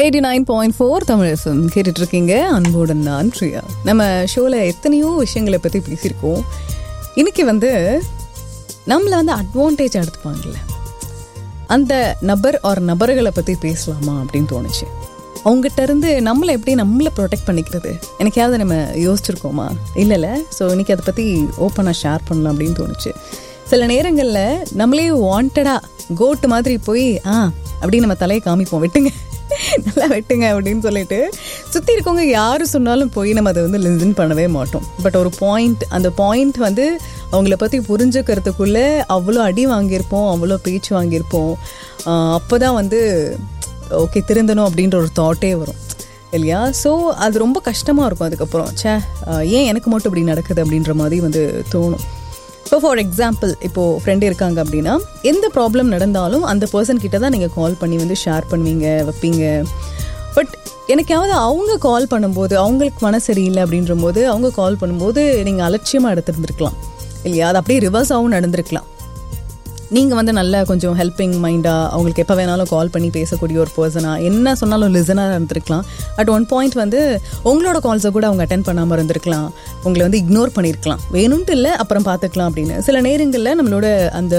eighty nine point four Tamil FM கேட்டுட்டு இருக்கீங்க அன்போடன் நான் பிரியா நம்ம ஷோவில் எத்தனையோ விஷயங்களை பற்றி பேசியிருக்கோம் இன்னைக்கு வந்து நம்மளை வந்து அட்வான்டேஜ் எடுத்துப்பாங்கல்ல அந்த நபர் ஒரு நபர்களை பற்றி பேசலாமா அப்படின்னு தோணுச்சு அவங்ககிட்ட இருந்து நம்மளை எப்படி நம்மளை ப்ரொடெக்ட் பண்ணிக்கிறது எனக்காவது நம்ம யோசிச்சிருக்கோமா இல்லைல்ல ஸோ இன்னைக்கு அதை பற்றி ஓப்பனாக ஷேர் பண்ணலாம் அப்படின்னு தோணுச்சு சில நேரங்களில் நம்மளே வாண்டடாக கோட்டு மாதிரி போய் ஆ அப்படின்னு நம்ம தலையை காமிப்போம் வெட்டுங்க நல்லா வெட்டுங்க அப்படின்னு சொல்லிட்டு சுற்றி இருக்கவங்க யார் சொன்னாலும் போய் நம்ம அதை வந்து லிசன் பண்ணவே மாட்டோம் பட் ஒரு பாயிண்ட் அந்த பாயிண்ட் வந்து அவங்கள பற்றி புரிஞ்சுக்கிறதுக்குள்ளே அவ்வளோ அடி வாங்கியிருப்போம் அவ்வளோ பேச்சு வாங்கியிருப்போம் அப்போ தான் வந்து ஓகே திருந்தணும் அப்படின்ற ஒரு தாட்டே வரும் இல்லையா ஸோ அது ரொம்ப கஷ்டமாக இருக்கும் அதுக்கப்புறம் ச்சே ஏன் எனக்கு மட்டும் இப்படி நடக்குது அப்படின்ற மாதிரி வந்து தோணும் இப்போ ஃபார் எக்ஸாம்பிள் இப்போது ஃப்ரெண்டு இருக்காங்க அப்படின்னா எந்த ப்ராப்ளம் நடந்தாலும் அந்த பர்சன் கிட்ட தான் நீங்கள் கால் பண்ணி வந்து ஷேர் பண்ணுவீங்க வைப்பீங்க பட் எனக்காவது அவங்க கால் பண்ணும்போது அவங்களுக்கு மனசு சரியில்லை அப்படின்ற போது அவங்க கால் பண்ணும்போது நீங்கள் அலட்சியமாக எடுத்துருந்துருக்கலாம் இல்லையா அது அப்படியே ரிவர்ஸாகவும் நடந்திருக்கலாம் நீங்கள் வந்து நல்ல கொஞ்சம் ஹெல்பிங் மைண்டாக அவங்களுக்கு எப்போ வேணாலும் கால் பண்ணி பேசக்கூடிய ஒரு பர்சனாக என்ன சொன்னாலும் லிசனாக இருந்திருக்கலாம் அட் ஒன் பாயிண்ட் வந்து உங்களோட கால்ஸை கூட அவங்க அட்டன் பண்ணாமல் இருந்திருக்கலாம் உங்களை வந்து இக்னோர் பண்ணியிருக்கலாம் வேணும்ட்டு இல்லை அப்புறம் பார்த்துக்கலாம் அப்படின்னு சில நேரங்களில் நம்மளோட அந்த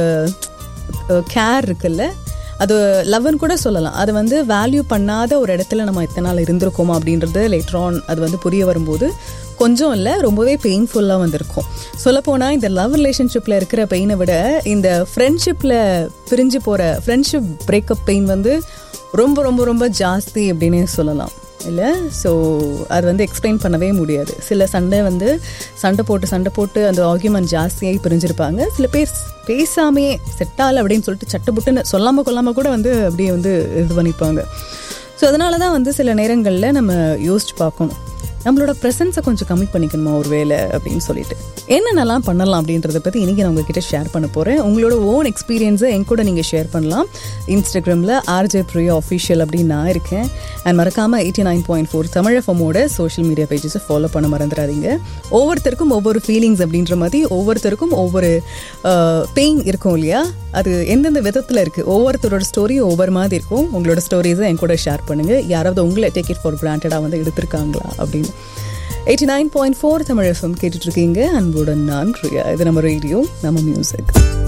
கேர் இருக்குல்ல அது லவ்னு கூட சொல்லலாம் அது வந்து வேல்யூ பண்ணாத ஒரு இடத்துல நம்ம எத்தனை நாள் இருந்திருக்கோமா அப்படின்றது லேட்டர் ஆன் அது வந்து புரிய வரும்போது கொஞ்சம் இல்லை ரொம்பவே பெயின்ஃபுல்லாக வந்திருக்கும் சொல்லப்போனால் இந்த லவ் ரிலேஷன்ஷிப்பில் இருக்கிற பெயினை விட இந்த ஃப்ரெண்ட்ஷிப்பில் பிரிஞ்சு போகிற ஃப்ரெண்ட்ஷிப் பிரேக்கப் பெயின் வந்து ரொம்ப ரொம்ப ரொம்ப ஜாஸ்தி அப்படின்னே சொல்லலாம் இல்லை ஸோ அது வந்து எக்ஸ்பிளைன் பண்ணவே முடியாது சில சண்டை வந்து சண்டை போட்டு சண்டை போட்டு அந்த ஆர்கியூமெண்ட் ஜாஸ்தியாகி பிரிஞ்சிருப்பாங்க சில பேர் பேசாமையே செட்டால் அப்படின்னு சொல்லிட்டு சட்டப்புட்டுன்னு சொல்லாமல் கொல்லாமல் கூட வந்து அப்படியே வந்து இது பண்ணிப்பாங்க ஸோ அதனால தான் வந்து சில நேரங்களில் நம்ம யோசிச்சு பார்க்கணும் நம்மளோட ப்ரெசன்ஸை கொஞ்சம் கம்மி பண்ணிக்கணுமா ஒரு வேலை அப்படின்னு சொல்லிட்டு என்னென்னலாம் பண்ணலாம் அப்படின்றத பற்றி இன்றைக்கி நான் உங்ககிட்ட ஷேர் பண்ண போகிறேன் உங்களோட ஓன் எக்ஸ்பீரியன்ஸை என் கூட நீங்கள் ஷேர் பண்ணலாம் இன்ஸ்டாகிராமில் ஆர்ஜே ப்ரியா அஃபிஷியல் அப்படின்னு நான் இருக்கேன் அண்ட் மறக்காமல் eighty nine point four Tamil எஃப்எம்மோட சோஷியல் மீடியா பேஜஸை ஃபாலோ பண்ண மறந்துடாதீங்க ஒவ்வொருத்தருக்கும் ஒவ்வொரு ஃபீலிங்ஸ் அப்படின்ற மாதிரி ஒவ்வொருத்தருக்கும் ஒவ்வொரு பெயின் இருக்கும் இல்லையா அது எந்தெந்த விதத்தில் இருக்குது ஒவ்வொருத்தரோட ஸ்டோரி ஒவ்வொரு மாதிரி இருக்கும் உங்களோட ஸ்டோரிஸை என் கூட ஷேர் பண்ணுங்கள் யாராவது உங்களை டேக் இட் ஃபார் கிராண்டடாக வந்து எடுத்திருக்காங்களா அப்படின்னு eighty nine point four Tamil FM கேட்டுட்ருக்கீங்க அன்புடன் நான் ரியா இது நம்ம ரேடியோ நம்ம மியூசிக்